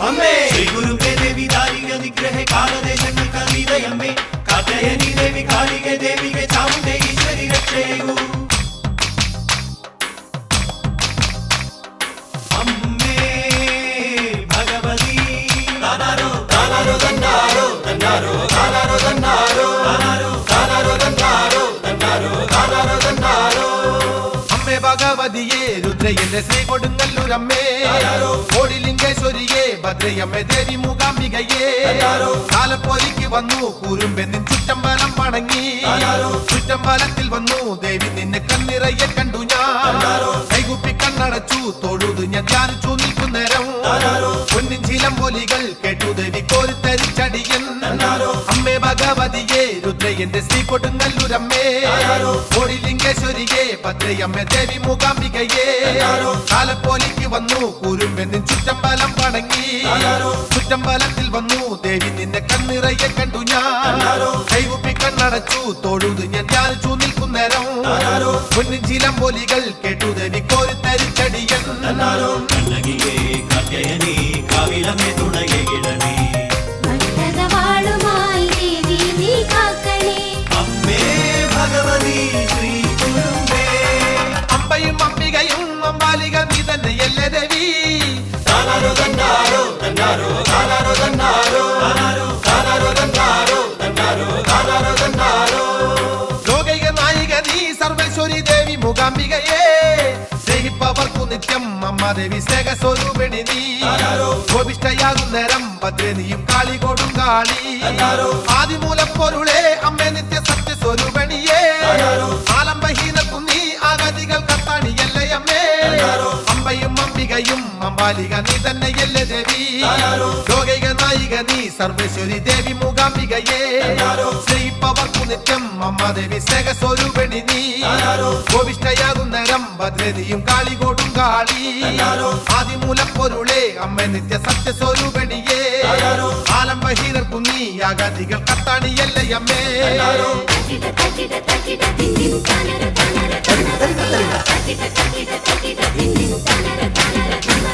അമ്മേ ശ്രീ ഗുരുവേ ദേവി ദാരിക നിഗ്രഹ കാലദേശങ്ങൾക്ക് അതീതയമ്മേ കാത്തയനി ദേവി കാളിക ദേവിക ചാമുണ്ഡ ഈശ്വരി രക്ഷയൂ അമ്മേ ഭഗവതി താനാരോ താനാരോ തന്നാരോ തന്നാരോ താനാരോ തന്നാരോ താനാരോ താനാരോ തന്നാരോ തന്നാരോ താനാരോ തന്നാരോ അമ്മേ ഭഗവതിയെ രുദ്രയന്റെ ശ്രീ കൊടുങ്ങല്ലൂരമ്മേ കോടിലിംഗേശ്വരിയെ ഭദ്രയമ്മേ ദേവി മൂകാംബികയെ കാലപ്പോലിക്ക് വന്നു കൂരുമ്പെന്നിൻ ചുറ്റമ്പലം വണങ്ങി ചുറ്റമ്പലത്തിൽ വന്നു ദേവി നിന്നെ കണ്ണിറയെ കണ്ടു ഞാൻ കൈകുപ്പി കണ്ണടച്ചു തൊഴുതു ഞാൻ ധ്യാനിച്ചു നിൽക്കുന്നേരം പൊന്നിൻ ചിലമ്പൊലികൾ കേട്ടു ദേവി കോരിത്തരിച്ചടിയൻ അമ്മേ ഭഗവതിയെ രുദ്രയന്റെ ശ്രീ കൊടുങ്ങല്ലൂരമ്മേ കോടിലിംഗേശ്വരിയെ ഭദ്രയമ്മേ ദേവി മൂകാംബികയെ കാലപ്പോലിക്ക് വന്നു കൂരുമ്പെന്നിൻ ചുറ്റമ്പലം വണങ്ങി ചുറ്റമ്പലത്തിൽ വന്നു ദേവി നിന്നെ കണ്ണിറയെ കണ്ടു ഞാൻ കൈകുപ്പി കണ്ണടച്ചു തൊഴുതു ഞാൻ ധ്യാനിച്ചു നിൽക്കുന്നേരം പൊന്നിൻ ചിലമ്പൊലികൾ കേട്ടു ദേവി കോരിത്തരിച്ചടിയൻ കണ്ണകിയേ കാത്യയനി കാവിലമേ തുണയകിടണേ ഭക്തവാളുമായി ദേവി നീ കാക്കണേ അമ്മേ ഭഗവതി ശ്രീ കുരുമ്പേ അമ്പയും അംബികയും അമ്പാലിക നീ തന്നെയല്ലേ ദേവി താനാരോ തന്നാരോ തന്നാരോ താനാരോ തന്നാരോ താനാരോ താനാരോ തന്നാരോ തന്നാരോ താനാരോ തന്നാരോ ലോകൈക നായിക നീ സർവേശ്വരി ദേവി മൂകാംബികയെ സ്നേഹിപ്പവർക്കു നിത്യം അമ്മ ദേവി സ്നേഹ സ്വരൂപിണി നീ ഗോപിഷ്ടയാകും നേരം ഭദ്രനിയും കാളി കൊടും കാളി ആദിമൂലപ്പൊരുളെ അമ്മ നിത്യ സത്യ സ്വരൂപിണിയെ ആലംബഹീനക്കും നീ ആഗതികൾ കത്താണിയല്ലേ അമ്മേ അമ്പയും അംബികയും അമ്പാലിക നീ തന്നെയല്ലേ ദേവി ലോകൈക നായിക നീ സർവേശ്വരി ദേവി മൂകാംബികയെ സ്നേഹിപ്പവർക്കു നിത്യം അമ്മ ദേവി സ്നേഹ സ്വരൂപിണി നീ ഗോവിഷ്ടയാകും നേരം ഭദ്രനിയും കാളി കൊടും കാളി ആദിമൂലപ്പൊരുളെ അമ്മ നിത്യ സത്യ സ്വരൂപിണിയെ ആലംബഹീനർക്കു നീ ആഗതികൾ കത്താണിയല്ലേ അമ്മേ തട്ടിട തട്ടിട തട്ടിട തിന്തിം തനര തനര തനര തട്ടിട തട്ടിട തട്ടിട തിന്തിം തനര തനര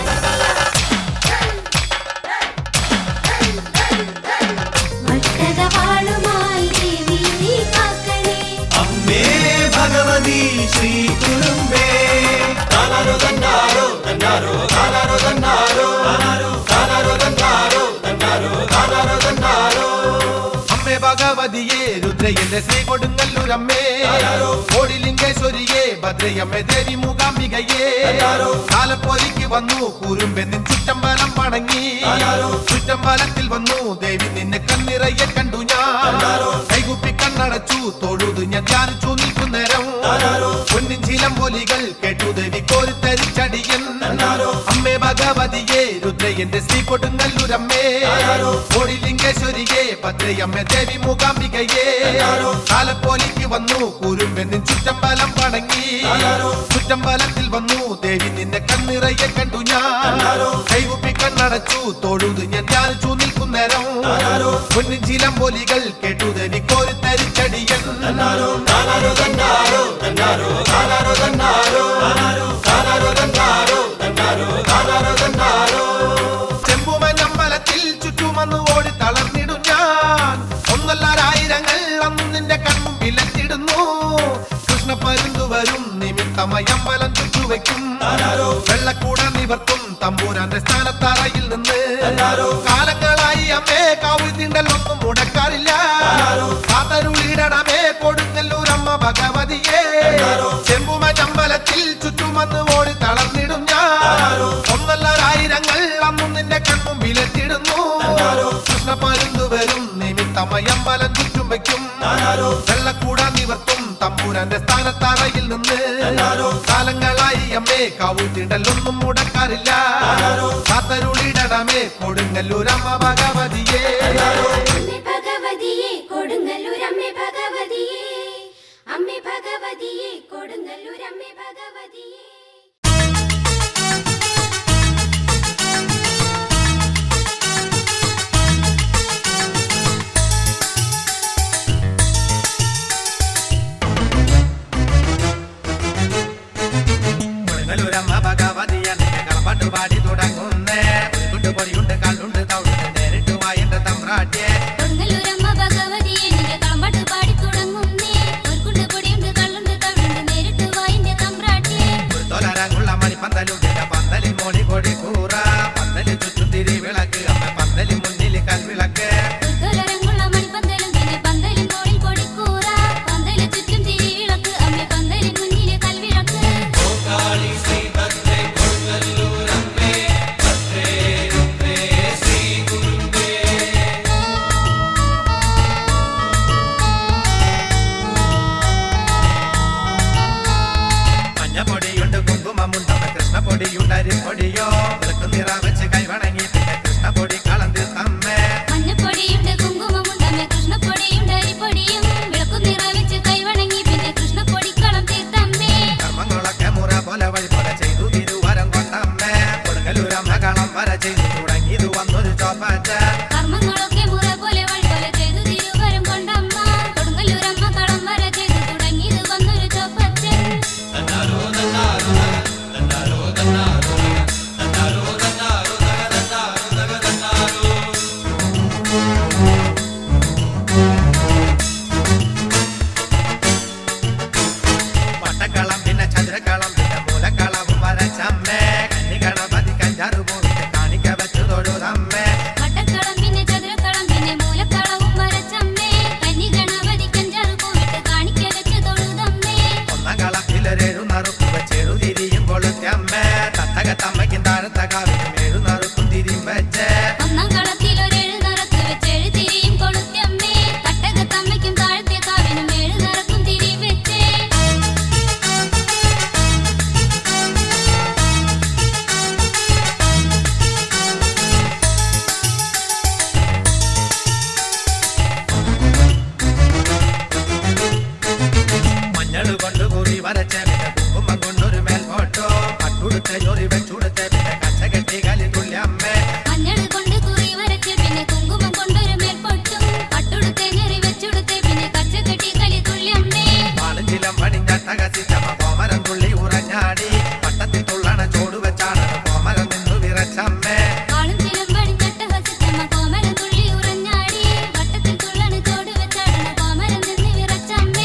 ഭക്തവാളുമായി ദേവി നീ കാക്കണേ അമ്മേ ഭഗവതി ശ്രീ കുരുമ്പേ താനാരോ തന്നാരോ തന്നാരോ താനാരോ തന്നാരോ താനാരോ താനാരോ തന്നാരോ തന്നാരോ താനാരോ തന്നാരോ അമ്മേ ഭഗവതിയെ രുദ്രയന്റെ ശ്രീ കൊടുങ്ങല്ലൂരമ്മേ കോടിലിംഗേശ്വരിയെ ഭദ്രയമ്മേ ദേവി മൂകാംബികയെ കാലപ്പോലിക്ക് വന്നു കൂരുമ്പെന്നിൻ ചുറ്റമ്പലം വണങ്ങി ചുറ്റമ്പലത്തിൽ വന്നു ദേവി നിന്നെ കണ്ണിറയെ കണ്ടു ഞാൻ കൈകുപ്പി കണ്ണടച്ചു തൊഴുതു ഞാൻ ധ്യാനിച്ചു നിൽക്കുന്നേരം പൊന്നിൻ ചിലമ്പൊലികൾ കേട്ടു ദേവി കോരിത്തരിച്ചടിയൻ അമ്മേ ഭഗവതിയെ രുദ്രയന്റെ ശ്രീ കൊടുങ്ങല്ലൂരമ്മേ കോടിലിംഗേശ്വരിയെ ഭദ്രയമ്മേ ദേവി മൂകാംബികയെ കാലപ്പോലിക്ക് വന്നു കൂരുമ്പെന്നിൻ ചുറ്റമ്പലം വണങ്ങി ചുറ്റമ്പലത്തിൽ വന്നു ദേവി നിന്നെ കണ്ണിറയെ കണ്ടു ഞാൻ കൈകുപ്പി കണ്ണടച്ചു തൊഴുതു ഞാൻ ധ്യാനിച്ചു നിൽക്കുന്നേരം പൊന്നിൻ ചിലമ്പൊലികൾ കേട്ടു ദേവി കോരിത്തരിച്ചടിയൻ താനാരോ തന്നാരോ തന്നാരോ താനാരോ തന്നാരോ താനാരോ താനാരോ തന്നാരോ തന്നാരോ താനാരോ തന്നാരോ ചെമ്പുമനമ്പലത്തിൽ ചുറ്റുമന്ന് ഓടി തളർന്നിടും ഞാൻ ഒന്നല്ലായിരങ്ങൾ അന്ന് നിന്റെ കൺമുമ്പിലെത്തിടുന്നു കൃഷ്ണ പരുന്തു വരും നിമിത്തമായി അമ്പലം ചുറ്റുവയ്ക്കും വെള്ളക്കൂട നിവർത്തും തമ്പൂരാന്റെ സ്ഥാനത്തറയിൽ നിന്ന് കാലങ്ങളായി അമ്മേ കാവു തിണ്ടൽ ഒന്നും മുടക്കാറില്ല കാതരുളിടണമേ കൊടുങ്ങല്ലൂരമ്മ ഭഗവതിയെ ചെമ്പുമനമ്പലത്തിൽ ചുറ്റുമന്ന് ഓടി തളർന്നിടും ഞാൻ ഒന്നല്ലായിരങ്ങൾ അന്നും നിന്റെ കൺമുമ്പിലെത്തിടുന്നു കൃഷ്ണ പരുന്തു വരും നിമിത്തമായി അമ്പലം ചുറ്റും വയ്ക്കും വെള്ളക്കൂട നിവർത്തും തമ്പൂരാന്റെ സ്ഥാനത്തറയിൽ നിന്ന് കാലങ്ങളായി അമ്മേ കാവു തിണ്ടലൊന്നും മുടക്കാറില്ല കാത്തരുളിടണമേ കൊടുങ്ങല്ലൂരമ്മ ഭഗവതിയെ അമ്മേ ഭഗവതിയെ കൊടുങ്ങല്ലൂരമ്മേ ഭഗവതിയെ അമ്മേ ഭഗവതിയെ കൊടുങ്ങല്ലൂരമ്മേ ഭഗവതിയെ കൊടുങ്ങല്ലൂരമ്മ ഭഗവതിയെ കളപ്പാട്ട് പാടി തുടങ്ങുന്നേ പൊടിയുണ്ട് കള്ളുണ്ട് പൊടിയോ വിളക്കു നിറ വെച്ച് കൈവണങ്ങി പിന്നെ കൃഷ്ണപ്പൊടി കളന്തിൽ തമ്മേ മഞ്ഞപ്പൊടിയുണ്ട് കുങ്കുമമുണ്ടമ്മേ കൃഷ്ണപ്പൊടിയുണ്ട് അരിപ്പൊടിയും വിളക്കു നിറവിച്ച് കൈവണങ്ങി പിന്നെ കൃഷ്ണപ്പൊടിക്കളം തീർത്തമ്മേ കർമ്മങ്ങളൊക്കെ മുറ പോലെ വഴി പോലെ ചെയ്തു തിരുവരം കൊണ്ടമ്മേ കൊടുങ്ങലൂരമ്മ കളം വര ചെയ്തു തുടങ്ങിയത് വന്നൊരു ചോപ്പറ്റ കർമ്മങ്ങളൊക്കെ മുറ പോലെ വഴി പോലെ ചെയ്തു തിരുവരം കൊണ്ടമ്മ കൊടുങ്ങല്ലൂരമ്മ കളം വര ചെയ്തു തുടങ്ങിയത് വന്നൊരു ചോപ്പച്ചൻ വട്ടക്കളം പിന്നെ ചതുരക്കളം പിന്നെ മൂലക്കളവും വരച്ചമ്മേ കന്നിഗണപതി കഞ്ചാറ് പോയിട്ട് കാണിക്ക വെച്ചു തൊഴുതമ്മേ വട്ടക്കളം പിന്നെ ചതുരക്കളം പിന്നെ മൂലക്കളവും വരച്ചമ്മേ കന്നി ഗണപതി കഞ്ചാറ് പോയിട്ട് കാണിക്ക വെച്ച് തൊഴുതമ്മേ ഒന്നാം കളത്തിലൊരേഴു നറുക്കും വെച്ചേഴു തിരിയും കൊളുത്തമ്മേ തത്തകത്തമ്മയ്ക്കും താഴത്ത കാവിലും ഏഴു നറുക്കും തിരിയും വെച്ചേ ഒന്നാം കളത്തിൽ ഒരേഴ് നിറക്ക് വെച്ച് എഴുതിരിയും കൊളുത്തമ്മേ തട്ടകത്തമ്മയ്ക്കും താഴത്തെ കാവിനും ഏഴ് നിറക്കും തിരി വെച്ചേ മഞ്ഞള് കൊണ്ട് കുറി വരച്ച പിന്നെ കുങ്കുമം കൊണ്ടൊരു മേൽപോട്ടോ പട്ടുടുത്ത ജോലി വെച്ചുടുത്ത പിന്നെ കച്ച കെട്ടി കലി തുള്ളിയമ്മേ മഞ്ഞൾ കൊണ്ട് കുറി വരച്ച് പിന്നെ കുങ്കുമം കൊണ്ടൊരു മേൽപ്പൊട്ടും പട്ടുടുത്തെ ഞെറി വെച്ചുടുത്തെ പിന്നെ കച്ചകെട്ടി കളി തുള്ളിയമ്മേ പാളഞ്ചിലം പണിഞ്ഞട്ടകസിച്ചമ്മ കോമരം തുള്ളി ഉറഞ്ഞാടി പട്ടത്തിൽ തുള്ളണ ചോട് വെച്ചാണ് കോമരം നിന്നു വിറച്ചമ്മേ ആളും ചിലം പടിഞ്ഞട്ട ഹസിച്ചമ്മ കോമരം തുള്ളി ഉറഞ്ഞാടി വട്ടത്തിൽ തുള്ളണ് ചോട് വെച്ചാടണ കോമരം നിന്ന് വിറച്ചമ്മേ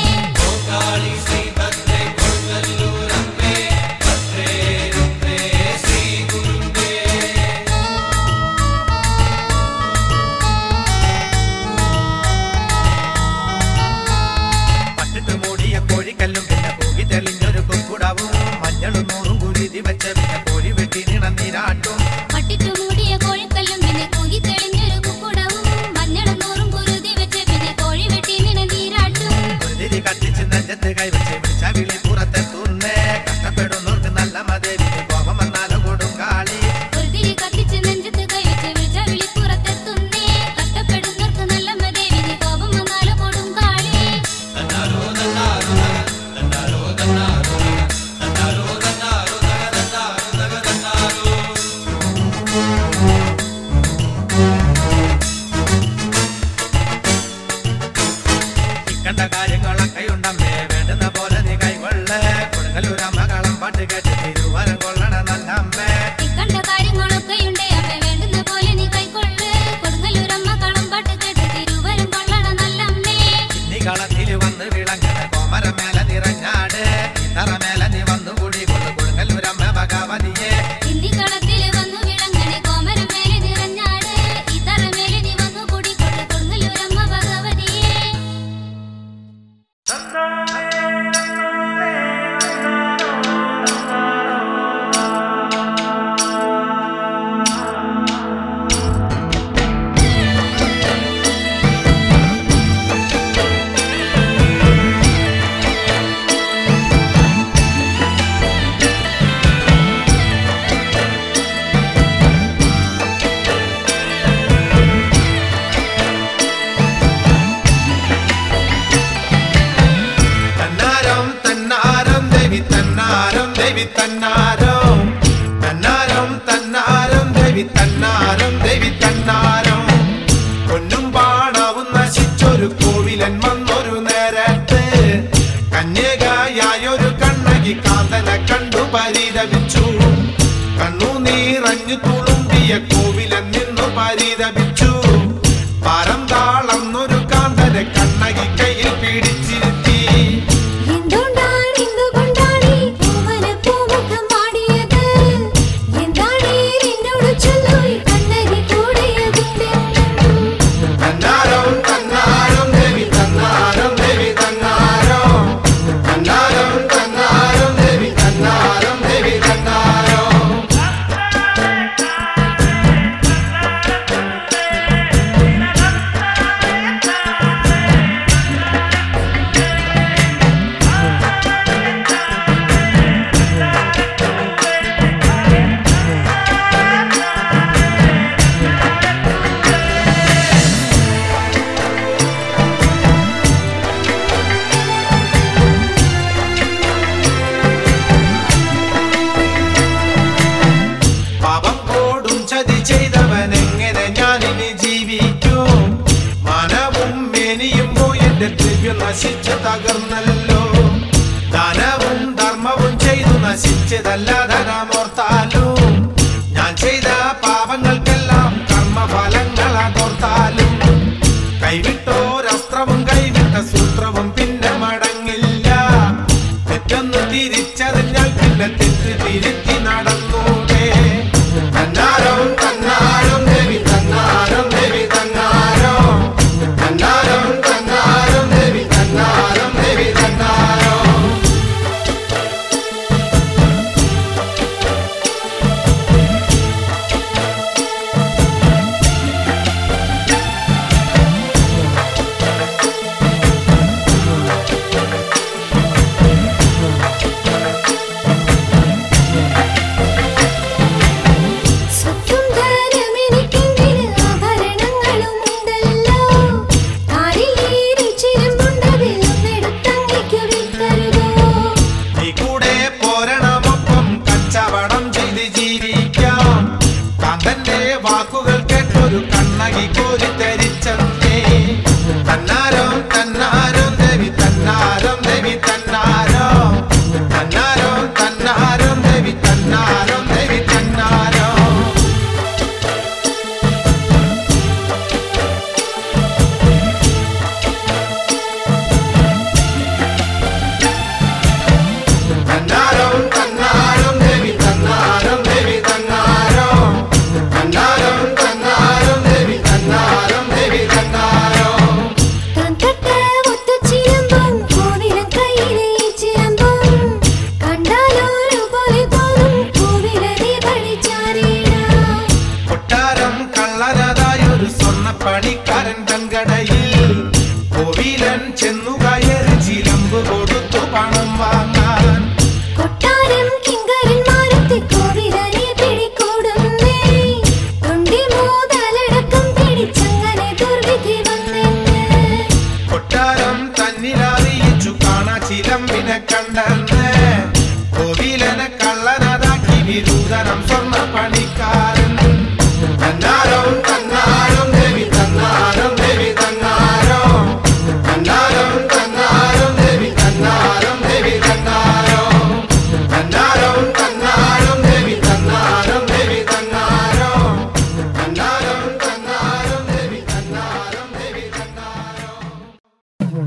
പട്ടിട്ട് മൂടിയ കോഴിക്കല്ലും പിന്നെ പൂകി തെളിഞ്ഞൊരു കുക്കുടവും മഞ്ഞളും നൂറും കുരുതി വെച്ച പിന്നെ കോഴി വെട്ടി നിണന്നീരാട്ടും പട്ടിട്ടു മൂടിയ കോഴിക്കല്ലും പിന്നെ കൂകി തെളിഞ്ഞൊരു കുക്കുടവും മഞ്ഞളും നൂറും കുരുതി വെച്ച് പിന്നെ കോഴി വെട്ടി നിന നീരാട്ടും കുരുതിരി കത്തിച്ച് നെഞ്ചത്ത് കൈവച്ച് വിളിച്ച വിളി പുറത്തെത്തുന്നേ കഷ്ടപ്പെടുന്നവർക്ക് നല്ല മതേവി കോപം വന്നാലും കൊടും കാളി ഒരുതിരി കത്തിച്ച് നെഞ്ചത്ത് കൈവച്ച് വിളിച്ച വിളിപ്പുറത്തെത്തുന്നേ കഷ്ടപ്പെടുന്നവർക്ക് നല്ല മതേവി നീ കോപം വന്നാലും കൊടും കാളി ഇക്കണ്ട കാര്യങ്ങളൊക്കെ ഉണ്ടമ്മേ വേണ്ടുന്ന പോലെ നീ കൈകൊള്ളേ കൊടുങ്ങലൂരമ്മ കളം പാട്ട് കേട്ട് തിരുവരം കൊള്ളണ നല്ല അമ്മേ ഇക്കണ്ട കാര്യങ്ങളൊക്കെയുണ്ട് അമ്മ വേണ്ടുന്ന പോലെ നീ കൈക്കൊള്ളു കൊടുങ്ങല്ലൂരമ്മ കളമ്പാട്ട് കേട്ട് തിരുവരം കൊള്ളണ നല്ലമ്മേ നീ കളത്തിൽ വന്ന് വിളങ്ങണ കോമര മേല നിറഞ്ഞാട് ഇത്തറ മേല നീ വന്നു കൂടി കൊണ്ട് കൊടുങ്ങലൂരമ്മ ഭഗവതിയെ ഇന്നി കളത്തില് വന്നു വിളങ്ങണേ കോമരം മേലെ നിറഞ്ഞാട് ഈ തറമേലെ നീ വന്നു കൂടിക്കൊണ്ട് കൊടുങ്ങല്ലൂരമ്മ ഭഗവതിയെ തന്നാരം തന്നാരം ദേവി തന്നാരം ദേവി തന്നാരം തന്നാരം തന്നാരം ദേവി തന്നാരം ദേവി തന്നാരം പൊന്നും പാടാവും നശിച്ചൊരു കോവിലൻ വന്നൊരു നേരത്ത് കന്യകയായൊരു കണ്ണകി കാന്തനെ കണ്ടു പരിതപിച്ചു കണ്ണു നീറഞ്ഞു തുളുമ്പിയ കോവിലൻ നിന്നു പരിതപിച്ചു പരം താളന്നൊരു കാന്തനെ കണ്ണകി കയ്യിൽ പിടിച്ചിരുത്തി എന്തുകൊണ്ടാണ് എന്തുകൊണ്ടാണ് ഈ പൂവനപ്പൂമുഖം വാടിയത്? എന്താണ് ഈ എന്നോട് ചൊല്ലൂ ഈ കണ്ണകി കൂടിയതില്ലെന്നും? തന്നാരം തന്നാരം ദേവി തന്നാരം ദേവി തന്നാരം തന്നാരം തന്നാരം ദേവി തന്നാരം ദേവി തന്നാരം നശിച്ചു തകർന്നല്ലോ ദാനവും ധർമ്മവും ചെയ്തു നശിച്ചതല്ല ധനമോർത്താലും ഞാൻ ചെയ്ത പാപങ്ങൾക്കെല്ലാം കർമ്മഫലങ്ങളതോർത്താലും കൈവിട്ടോരസ്ത്രവും കൈവിട്ട സൂത്രവും പിന്നെ മടങ്ങില്ല തെറ്റൊന്ന് തിരിച്ചറിഞ്ഞാൽ പിന്നെ തെറ്റ് തിരുത്തി നടന്നൂടെ തന്നാരം തന്നാരം ദേവി തന്നാരം ദേവി തന്നാരം തന്നാരം തന്നാരം ദേവി തന്നാരം ദേവി തന്നാരം സ്വത്തും ധനമെനിക്കെങ്കില് ആഭരണങ്ങളുമുണ്ടല്ലോ. കാലിലേറി ചിലമ്പുണ്ടതിൽ ഒന്നെടുത്തങ്ങയ്ക്കു വിൽക്കരുതോ? നീ കൂടെ പോരണമൊപ്പം കച്ചവടം ചെയ്ത് ജീവിക്കാം കാന്തന്റെ വാക്കുകൾ കേട്ടൊരു കണ്ണകി കോരി ധരിച്ചേ തന്നാരോ തന്നാരോ ദേവി തന്നാരോ ദേവി തന്നാരോ തന്നാരോ തന്നാരോ ദേവി തന്നാരോ ദേവി തന്നാരോ തന്നാരോ തന്നാരോ ദേവി തന്നാരോ ദേവി തന്നാരോ തന്നാരോ തന്നാരോ ദേവി തന്നാരോ ദേവി തന്നാരോ താൻ തൊട്ട ഒത്തുചിലമ്പും കോവിലൻ കയ്യിലെ ഈ ചിലമ്പും കണ്ടാലൊരുപോലെ തോന്നും കോവിലനെ പഴിച്ചാരേടാ കൊട്ടാരം കള്ളനതായൊരു സ്വർണ്ണ പണിക്കാരൻ തൻകടയിൽ കോവിലൻ ചെന്നു കയറി ചിലമ്പ് കൊടുത്തു പണം വാങ്ങാൻ കൊട്ടാരം കിങ്കരന്മാരത്തെ കോവിലനെ പിടികൂടുന്നേ തൊണ്ടി മൂതലടക്കം പിടിച്ചങ്ങനെ ദുർവിധി വന്നെന്ന് കൊട്ടാരം തന്നിലറിയിച്ചു കാണാ ചിലമ്പിനെ കണ്ടെന്ന് കോവിലനെ കള്ളനതാക്കി വിരൂതനം സ്വർണ്ണ പണിക്കാരൻ തന്നാരം തന്നാരം ദേവി തന്നാരം ദേവി തന്നാരം തന്നാരം തന്നാരം ദേവി തന്നാരം ദേവി തന്നാരം തന്നാരം തന്നാരം ദേവി തന്നാരം ദേവി തന്നാരം തന്നാരം തന്നാരം ദേവി തന്നാരം ദേവി തന്നാരം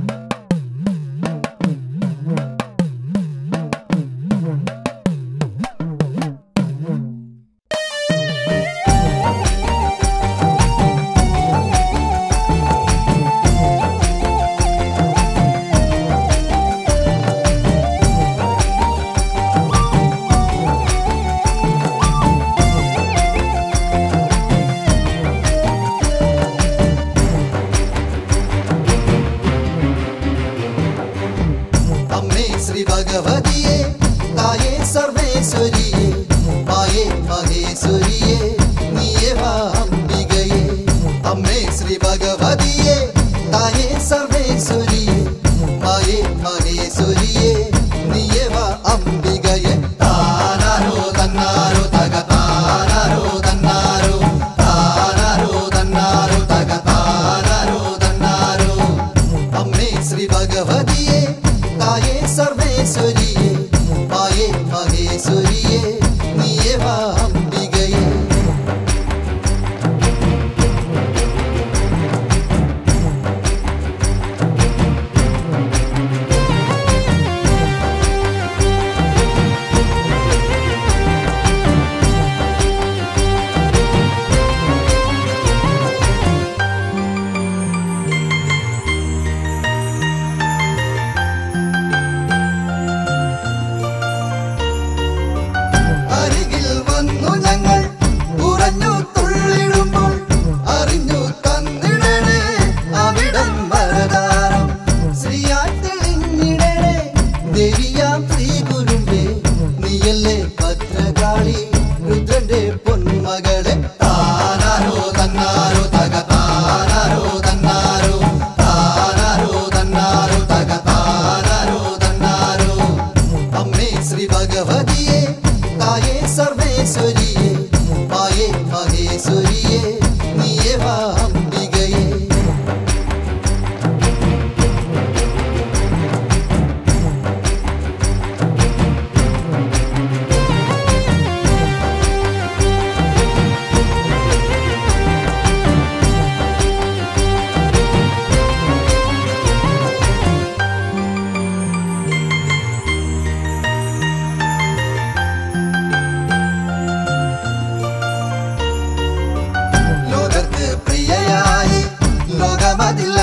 അമ്മേ ശ്രീ ഭഗവതിയെ തായേ സർവേശ്വരിയെ മായേ മഹേശ്വരിയെ നീയേ വാ അംബികയെ അമ്മേ ശ്രീ ഭഗവതിയെ തായേ സർവേശ്വരിയെ മായേ മഹേശ്വരിയെ നീയേ വാ അംബികയെ താനാരോ തന്നാരോ തക താനാരോ തന്നാരോ താനാരോ തന്നാരോ തക താനാരോ തന്നാരോ അമ്മേ ശ്രീ ഭഗവതിയെ തായേ സർവേശ്വരിയെ മായേ മഹേശ്വരിയെ നീയേ വാ അംബികയെ അരികിൽ വന്നു ഞങ്ങൾ ഉറഞ്ഞു തുള്ളിടുമ്പോൾ അറിഞ്ഞു തന്നിടണേ അവിടം വരദാനം ശ്രീയായി തെളിഞ്ഞിടണേ ദേവിയാം ശ്രീ ഗുരുമ്പേ നീയല്ലേ ഭദ്രകാളി രുദ്രന്റെ പൊന്മകളെ താനാരോ തന്നാരോ തക താനാരോ തന്നാരോ താനാരോ തന്നാരോ തക താനാരോ തന്നാരോ അമ്മേ ശ്രീ ഭഗവതിയെ തായേ സർവേശ്വരിയെ മായേ മഹേശ്വരിയെ നീയേ വാ അംബികയെ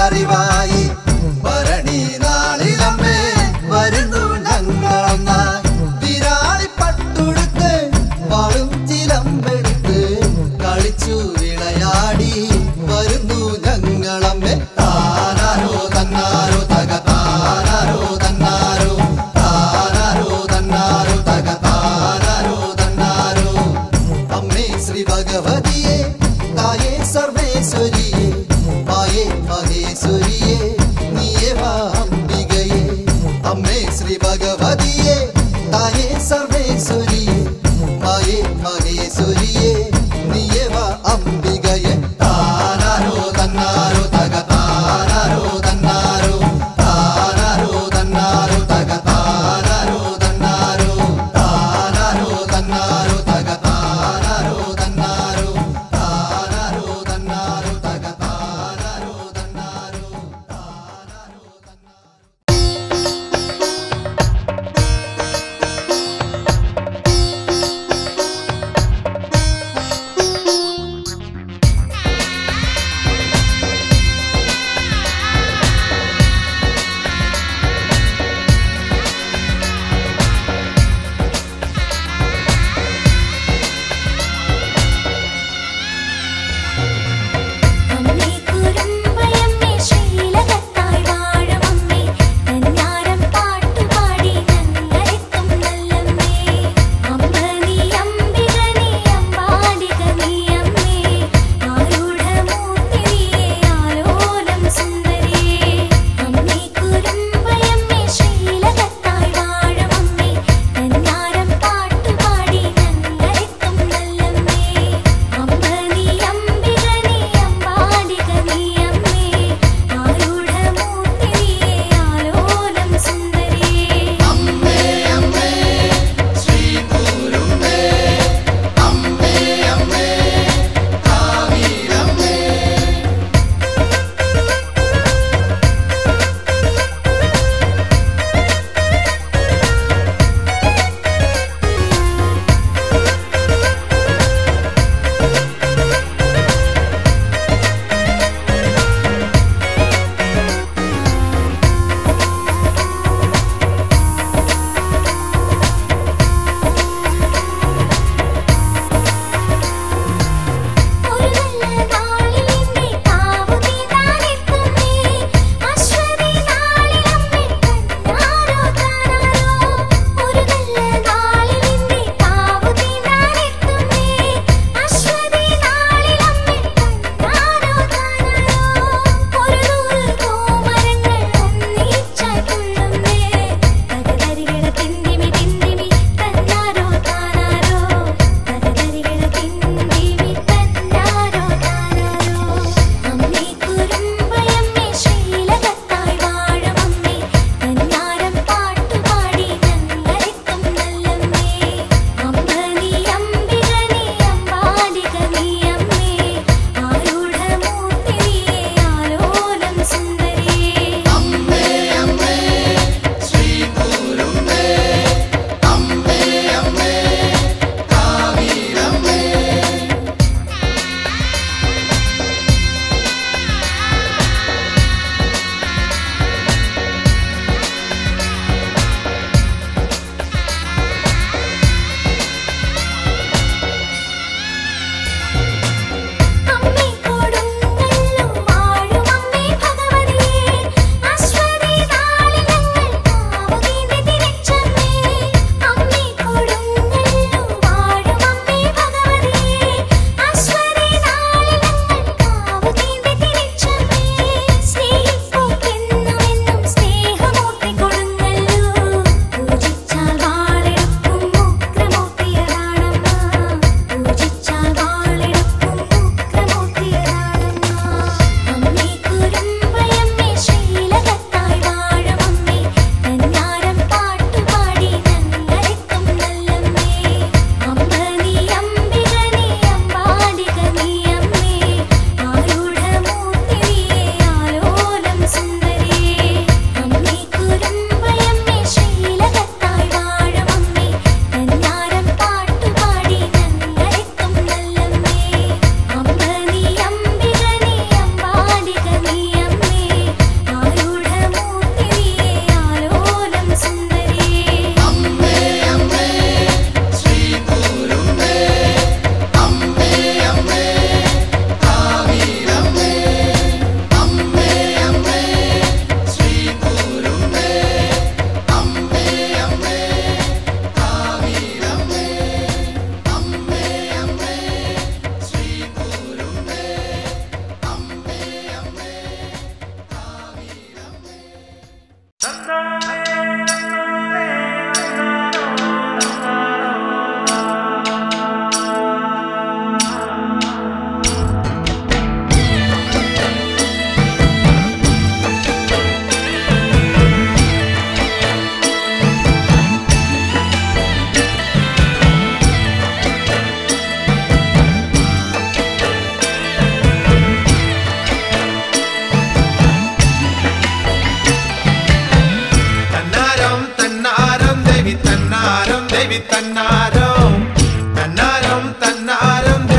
അറിവായി ഭരണി നാളിലമ്മേ വരുന്നു ഞങ്ങളൊന്നായി വിരാളി പട്ടുടുത്ത് വാളും ചിലമ്പെടുത്ത് കളിച്ചു വിളയാടി വരുന്നു ഞങ്ങളമ്മേ താനാരോ തന്നാരോ തക താനാരോ തന്നാരോ താനാരോ തന്നാരോ തക താനാരോ തന്നാരോ അമ്മേ ശ്രീ ഭഗവതിയെ തായേ സർവേശ്വരിയെ മായേ മഹേശ്വരിയെ നീയേ വാ അംബികയെ അമ്മേ ശ്രീ ഭഗവതിയെ തായേ സർവേശ്വരിയെ മായേ മഹേശ്വരിയെ നീയേ വാ അംബികയെ താനാരോ തന്നാരോ തക താനാരോ തന്നാരോ താനാരോ തന്നാരോ തക താനാരോ തന്നാരോ താനാരോ തന്നാരോ തക താനാരോ തന്നാരോ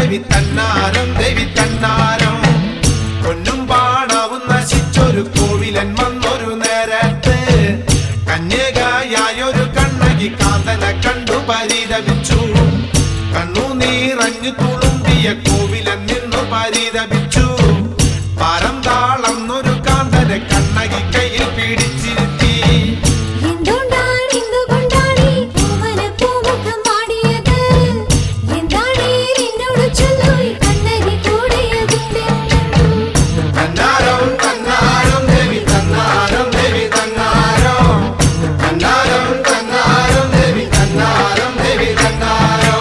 ദേവി തന്നാരം ദേവി തന്നാരം പൊന്നും പാടാവും നശിച്ചൊരു കോവിലൻ വന്നൊരു നേരത്ത് കന്യകയായൊരു കണ്ണകി കാന്തനെ കണ്ടു പരിതപിച്ചു കണ്ണു നീറഞ്ഞു തുളുമ്പിയ കോവിലൻ നിന്നു പരിതപിച്ചു പരം താളന്നൊരു കാന്തനെ കണ്ണകി കയ്യിൽ പിടിച്ചിരുത്തി എന്തുകൊണ്ടാണ് എന്തുകൊണ്ടാണ് ഈ പൂവന പൂമുഖം വാടിയത് എന്താണ് എന്നോട് ചൊല്ലു ഈ കണ്ണകി കൂടിയതില്ലെന്നും തന്നാരം തന്നാരം ദേവി തന്നാരം ദേവി തന്നാരം തന്നാരം തന്നാരം ദേവി തന്നാരം ദേവി തന്നാരം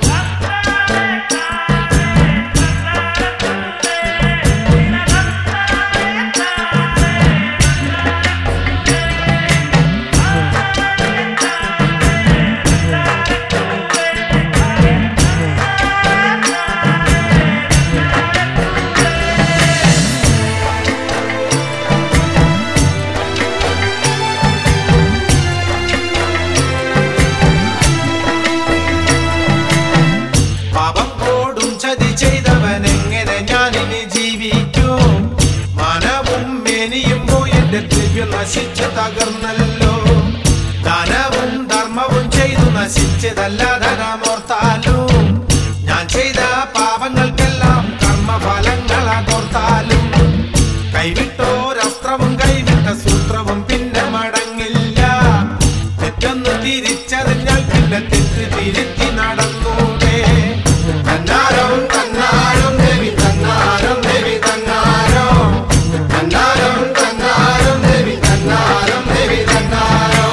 പാപം കോടും ചതി ചെയ്തവൻ എങ്ങനെ ഞാനിനി ജീവിക്കും മനവും മേനിയും പോയി എന്റെ ദിവ്യം നശിച്ച് തകർന്നല്ലോ ദാനവും ധർമ്മവും ചെയ്തു നശിച്ചതല്ല ധനമോർത്താലും ഞാൻ ചെയ്ത പാപങ്ങൾക്കെല്ലാം കർമ്മഫലങ്ങളാകോർത്താലും കൈവിട്ടോരസ്ത്രവും കൈവിട്ട സൂത്രവും പിന്നെ മടങ്ങില്ല തെറ്റൊന്ന് തിരിച്ചറിഞ്ഞാൽ പിന്നെ തെറ്റ് തിരുത്തി നടന്നൂടെ തന്നാരം തന്നാരം ദേവി തന്നാരം ദേവി തന്നാരം തന്നാരം തന്നാരം ദേവി തന്നാരം ദേവി തന്നാരം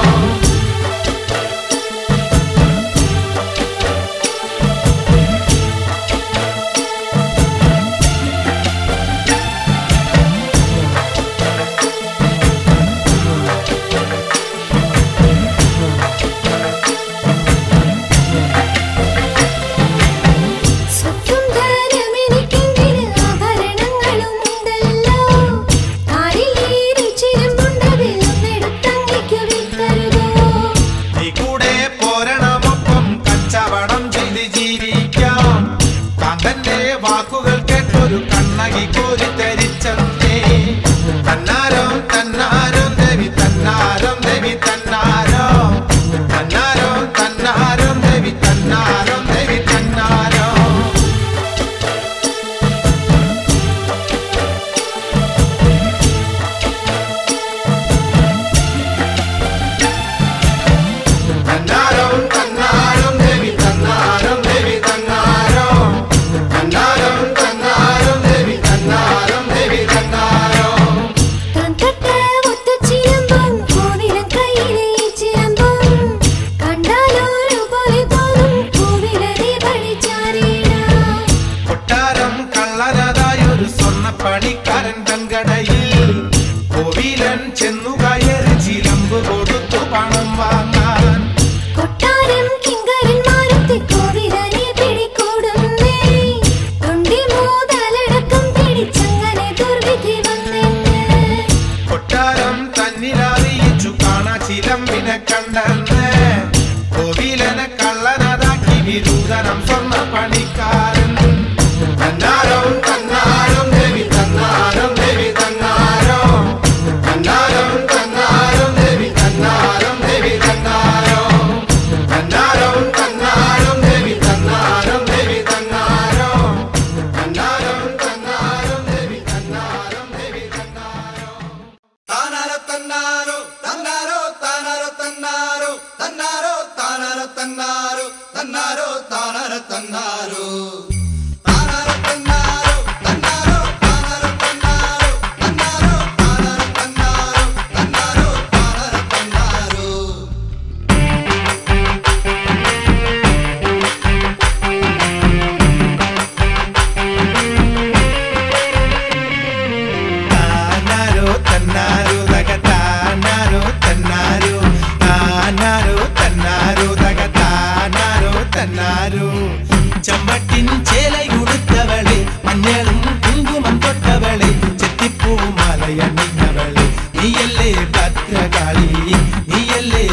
സ്വത്തും ധനമെനിക്കെങ്കില് ആഭരണങ്ങളും ഉണ്ടല്ലോ താരിലേറി ചിലമ്പുണ്ടതിൽ ഒന്നെടുത്തങ്ങയ്ക്കു വിൽക്കരുതോ നീ കൂടെ പോരണമൊപ്പം കച്ചവടം ചെയ്ത് ജീവിക്കാം കാന്തന്റെ വാക്കുകൾ കേട്ടൊരു കണ്ണകി കോരി ധരിച്ചേ തന്നാരം തന്നാരം ദേവി തന്നാരം ദേവി തന്നാരം തന്നാരം തന്നാരം ദേവി തന്നാരം ദേവി തന്നാരം തന്നാരം തന്നാരം ദേവി തന്നാരം ദേവി തന്നാരം തന്നാരം തന്നാരം ദേവി തന്നാരം ദേവി തന്നാരം താൻ തൊട്ട ഒത്തുചിലമ്പും കോവിലൻ കയ്യിലെ ഈ ചിലമ്പും കണ്ടാലൊരുപോലെ തോന്നും കോവിലനെ പഠിച്ചാരേടാ കൊട്ടാരം കള്ളനതായൊരു സ്വർണ്ണ പണിക്കാരൻ തങ്കടയിൽ കോവിലൻ ചെന്നു കയറി ചിലമ്പ് കൊടുത്തു പണം വാങ്ങാൻ കൊട്ടാരം കിങ്കരന്മാരത്തെ കോവിലനെ പിടികൂടുന്നേ തൊണ്ടി മൂതലടക്കം പിടിച്ചങ്ങനെ ദുർവിധി വന്നെന്ന് കൊട്ടാരം തന്നിലറിയിച്ചു കാണാ ചിലമ്പിനെ കണ്ടെന്ന് കോവിലനെ കള്ളനതാക്കി വിരൂതനം സ്വർണ്ണ പണിക്കാരൻ തന്നാരം തന്നാരം ദേവി തന്നാരം ദേവി തന്നാരം തന്നാരം തന്നാരം ദേവി തന്നാരം ദേവി തന്നാരം തന്നാരം തന്നാരം ദേവി തന്നാരം ദേവി തന്നാരം തന്നാരം തന്നാരം ദേവി തന്നാരം ദേവി തന്നാരം താനാരോ തന്നാരോ തന്നാരോ താനാരോ തന്നാരോ തന്നാരോ താനാരോ തന്നാരോ തന്നാരോ താനാരോ തന്നാരോ താനാരോ തന്നാരോ തന്നാരോ താനാരോ തന്നാരോ തന്നാരോ താനാരോ തന്നാരോ തന്നാരോ താനാരോ തന്നാരോ താനാരോ തന്നാരോ തക താനാരോ തന്നാരോ താനാരോ തന്നാരോ തക താനാരോ തന്നാരോ ചമ്മട്ടിൻ ചേലയുടുത്തവളെ മഞ്ഞളും കുങ്കുമം തൊട്ടവളെ ചെത്തിപ്പൂ മലയണിഞ്ഞവളെ നീയല്ലേ ഭദ്രകാളി നീയല്ലേ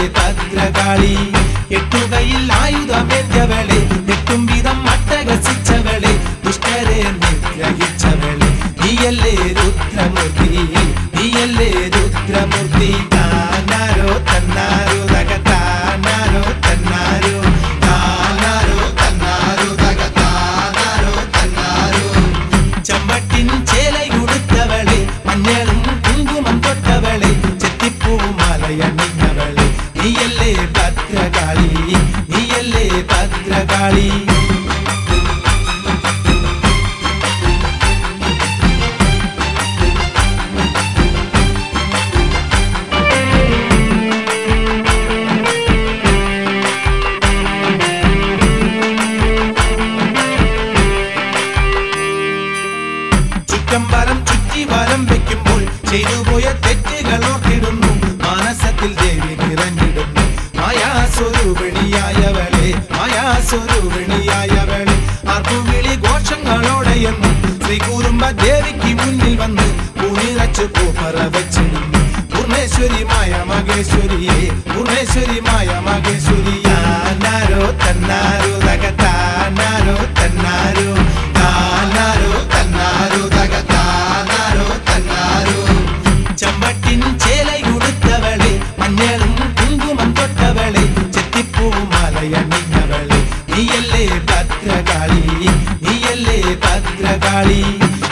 ഭദ്രകാളി എട്ടുകയിൽ ആയുധമേറ്റവളെ എട്ടും വിധം അട്ടകസിച്ചവളെ ദുഷ്ടരെ നിഗ്രഹിച്ചവളെ നീയല്ലേ രുദ്രമൂർത്തി നീയല്ലേ രുദ്രമൂർത്തി താനാരോ തന്നാരോ തക താനാരോ തന്നാരോ താനാരോ തന്നാരോ തക താനാരോ തന്നാരോ ചമ്പട്ടിൻ ചേലയുടുത്തവളെ മഞ്ഞളും കുങ്കുമം തൊട്ടവളെ ചെത്തിപ്പൂ മലയണിഞ്ഞവളെ നീയല്ലേ ഭദ്രകാളി നീയല്ലേ ഭദ്രകാളി ചുറ്റമ്പലം ചുറ്റി വലം വെക്കുമ്പോൾ ചെയ്തുപോയ തെറ്റുകൾ ഓർത്തിടുന്നു മാനസത്തിൽ ദേവി നിറഞ്ഞിടുന്നു മായാസ്വരൂപിണിയായവളെ മായാസ്വരൂപിണിയായവളെ ആർപ്പുവിളി ഘോഷങ്ങളോടെ എന്നും ശ്രീകുറുമ്പ ദേവിക്ക് മുന്നിൽ വന്ന് പൂനിറച്ച് പൂപ്പറ വെച്ചിടുന്നു പൂർണേശ്വരി മായ മകേശ്വരിയെ പൂർണേശ്വരി മായ മകേശ്വരിയാനാരോ തന്നാരോ തകത്താനാരോ തന്നാരോ താനാരോ തന്നാരോ തകത്താനാരോ തന്നാരോ ചമ്പട്ടിൻ ചേലയുടുത്തവളെ മഞ്ഞളും കുങ്കുമം തൊട്ടവളെ ചെത്തിപ്പൂ മലയണിഞ്ഞവളെ നീയല്ലേ ഭദ്രകാളി നീയല്ലേ ഭദ്രകാളി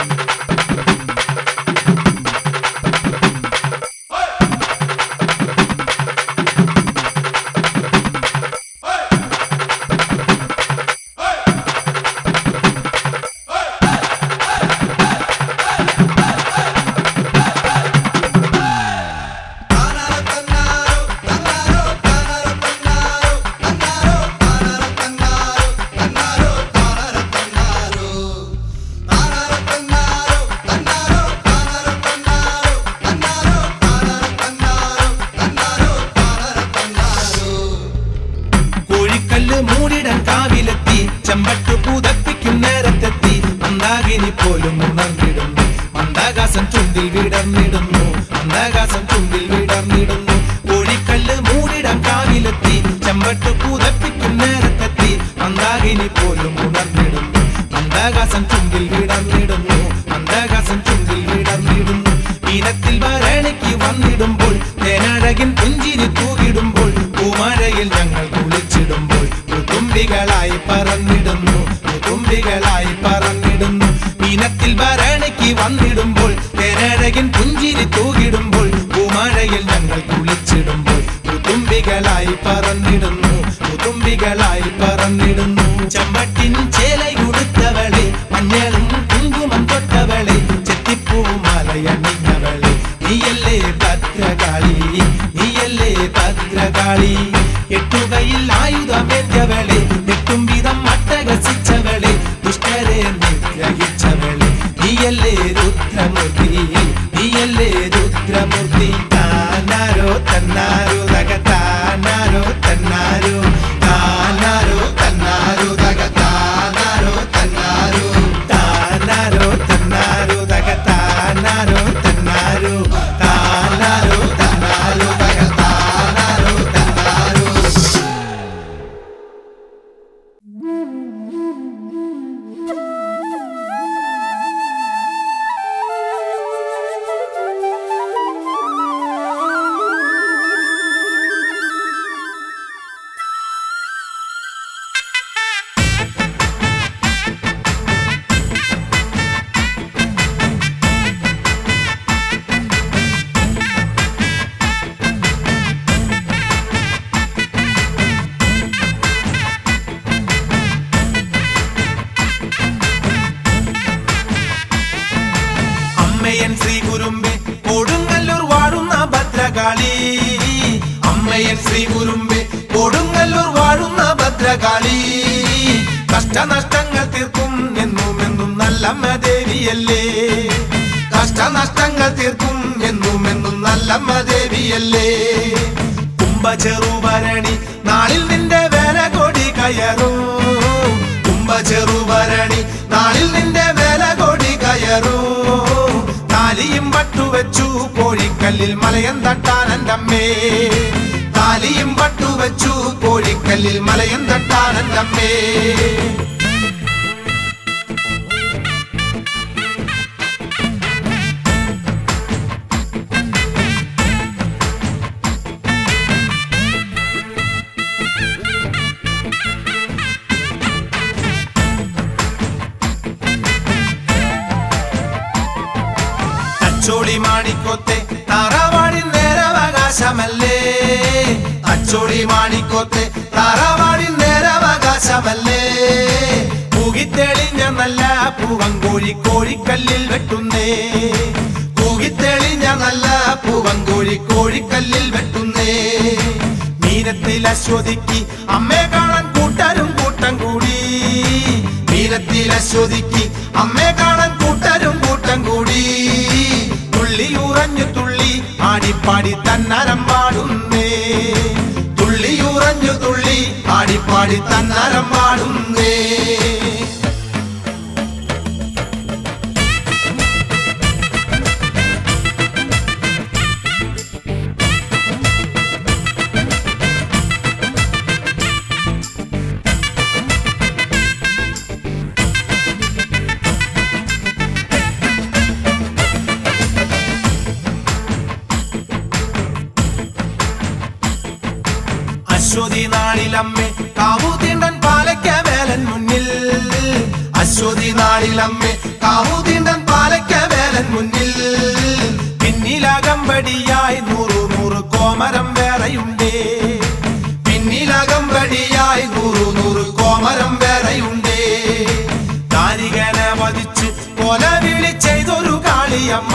താനാരോ തന്നാരോ തന്നാരോ താനാരോ തന്നാരോ തന്നാരോ താനാരോ തന്നാരോ തന്നാരോ താനാരോ തന്നാരോ താനാരോ തന്നാരോ തന്നാരോ താനാരോ തന്നാരോ തന്നാരോ താനാരോ തന്നാരോ തന്നാരോ താനാരോ തന്നാരോ കോഴിക്കല്ല് മൂടിടൻ കാവിലെത്തി ചെമ്പട്ടു പൂതപ്പിക്കും നേരത്തെത്തി മന്ദാകിനി പോലും ഉണർന്നിടുന്നു മന്ദാകാശം ചുണ്ടിൽ വിടർന്നിടുന്നു മന്ദാകാശം ചുണ്ടിൽ വിടർന്നിടുന്നു കോഴിക്കല്ല് മൂടിടൻ കാവിലെത്തി ചെമ്പട്ടു പൂതപ്പിക്കും നേരത്തെത്തി മന്ദാകിനി പോലും ഉണർന്നിടുന്നു മന്ദാകാശം ചുണ്ടിൽ വിടർന്നിടുന്നു മന്ദാകാശം ചുണ്ടിൽ വിടർന്നിടുന്നു മീനത്തിൽ ഭരണിക്ക് വന്നിടുമ്പോൾ തേനഴകിൻ പുഞ്ചിരി തൂകിടുമ്പോൾ പൂമഴയിൽ ഞങ്ങൾ കുളിച്ചിടുമ്പോൾ പുതുമ്പികളായി പറന്നിടുന്നു പുതുമ്പികളായി പറന്നിടുന്നു മീനത്തിൽ ഭരണിക്ക് വന്നിടുമ്പോൾ തേനഴകിൻ പുഞ്ചിരി തൂകിടുമ്പോൾ പൂമഴയിൽ ഞങ്ങൾ കുളിച്ചിടുമ്പോൾ പുതുമ്പികളായി പറന്നിടുന്നു പുതുമ്പികളായി പറന്നിടുന്നു ചമ്പട്ടിൻ ചേലയുടുത്തവളെ മഞ്ഞളും കുങ്കുമം തൊട്ടവളെ ചെത്തിപ്പൂ മലയണിഞ്ഞവളെ നീയല്ലേ ഭദ്രകാളി നീയല്ലേ ഭദ്രകാളി എട്ടുകയിൽ ആയുധമേറ്റവളെ എട്ടും വിധം അട്ടഹസിച്ചവളെ ദുഷ്ടരെ നിഗ്രഹിച്ചവളെ നീയല്ലേ രുദ്രമൂർത്തി നീയല്ലേ രുദ്രമൂർത്തി താനാരോ തന്നാരോ തക താനാരോ തന്നാരോ താനാരോ തന്നാരോ തക താനാരോ തന്നാരോ താനാരോ തന്നാരോ തക താനാരോ തന്നാരോ താനാരോ തന്നാരോ തക താനാരോ തന്നാരോ അമ്മയൻ ശ്രീ കുരുമ്പെ കൊടുങ്ങല്ലൂർ വാഴുന്ന ഭദ്രകാളി അമ്മയൻ ശ്രീ കുരുമ്പെ കൊടുങ്ങല്ലൂർ വാഴുന്ന ഭദ്രകാളി കഷ്ടനഷ്ടങ്ങൾ തീർക്കും എന്നും എന്നും നല്ലമ്മ ദേവിയല്ലേ കഷ്ടനഷ്ടങ്ങൾ തീർക്കും എന്നും എന്നും നല്ലമ്മ ദേവിയല്ലേ കുംഭചെറുഭരണി നാളിൽ നിന്റെ വേല കൊടി കയറും കുംഭചെറുഭരണി നാളിൽ നിന്റെ വേല കൊടി കയറും താലിയും പട്ടുവെച്ചു കോഴിക്കല്ലിൽ മലയം തട്ടാൻ എൻ്റെ അമ്മേ താലിയും പട്ടുവെച്ചു കോഴിക്കല്ലിൽ മലയം തട്ടാൻ എൻ്റെ അമ്മേ മാണിക്കോത്തെ താറാവാടി നേരവകാശമല്ലേ അച്ചോടി മാണിക്കോത്തെ താറാവാടി നേരവകാശമല്ലേ പൂകിത്തെളിഞ്ഞ നല്ല പൂവങ്കോഴി കോഴിക്കല്ലിൽ വെട്ടുന്നേ പൂകിത്തെളിഞ്ഞ നല്ല പൂവങ്കോഴി കോഴിക്കല്ലിൽ വെട്ടുന്നേ മീനത്തിൽ അശ്വതിക്ക് അമ്മയെ കാണാൻ കൂട്ടരും കൂട്ടം കൂടി മീനത്തിൽ അശ്വതിക്ക് അമ്മയെ കാണാൻ കൂട്ടരും കൂട്ടം കൂടി തുള്ളി ഉറഞ്ഞു തുള്ളി ആടിപ്പാടി തന്നരം പാടുന്നേ തുള്ളി ഉറഞ്ഞു തുള്ളി ആടിപ്പാടി തന്നരം പാടുന്നേ അശ്വതി നാളിലമ്മേ കാവൂതീണ്ടൻ പാലയ്ക്ക വേലൻ മുന്നിൽ അശ്വതി നാളിലമ്മേ കാവൂതീണ്ടൻ പാലയ്ക്ക വേലൻ മുന്നിൽ പിന്നിലകമ്പടിയായി നൂറു നൂറ് കോമരം വേറെയുണ്ടേ പിന്നിലകമ്പടിയായി നൂറു നൂറ് കോമരം വേറെയുണ്ടേ താരികനെ വധിച്ച് കൊല വിളി ചെയ്തൊരു കാളിയമ്മ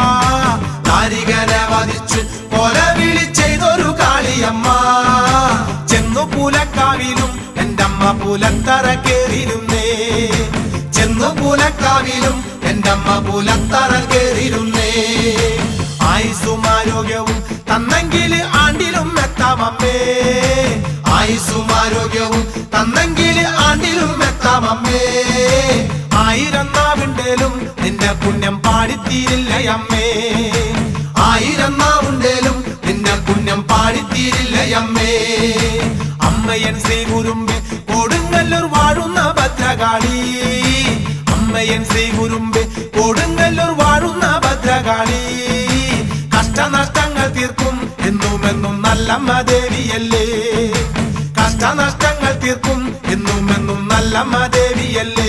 താരികനെ വധിച്ച് കൊല വിളി ചെയ്തൊരു കാളിയമ്മ ചെന്നു പൂലക്കാവിലും എന്റെ അമ്മ പൂലത്തറ കേറിയിരുന്നേ ചെന്നു പൂലക്കാവിലും എന്റെ അമ്മ പൂലത്തറ കേറിയിരുന്നേ ആയുസും ആരോഗ്യവും തന്നെങ്കിൽ ആണ്ടിലും എത്താമമ്മേ ആയുസും ആരോഗ്യവും തന്നെങ്കിൽ ആണ്ടിലും എത്താമമ്മേ ആയിരം നാവുണ്ടേലും നിന്റെ പുണ്യം പാടിത്തീരില്ല അമ്മേ ആയിരം നാവുണ്ടേലും നിന്റെ പുണ്യം പാടിത്തീരില്ല അമ്മേ അമ്മയൻ ശ്രീ ഗുരുമ്പെ കൊടുങ്ങല്ലൂർ വാഴുന്ന ഭദ്രകാളി അമ്മയൻ ശ്രീ ഗുരുമ്പെ കൊടുങ്ങല്ലൂർ വാഴുന്ന ഭദ്രകാളി കഷ്ടനഷ്ടങ്ങൾ തീർക്കും എന്നും എന്നും നല്ലമ്മ ദേവിയല്ലേ കഷ്ടനഷ്ടങ്ങൾ തീർക്കും എന്നും എന്നും നല്ലമ്മ ദേവിയല്ലേ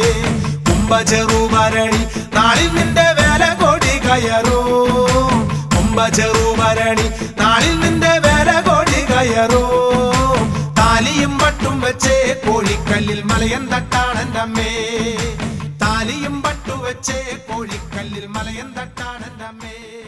കുംഭചെറുഭരണി നാളിൽ നിന്റെ വേല കോടി കയറൂ കുംഭചെറുഭരണി നാളിൽ നിന്റെ വേല കോടി കയറൂ താലിയും പട്ടും വെച്ചേ കോഴിക്കല്ലിൽ മലയൻ തട്ടാണെന്റെ അമ്മേ താലിയും പട്ടു വെച്ചേ കോഴിക്കല്ലിൽ മലയൻ തട്ടാണെന്റെ അമ്മേ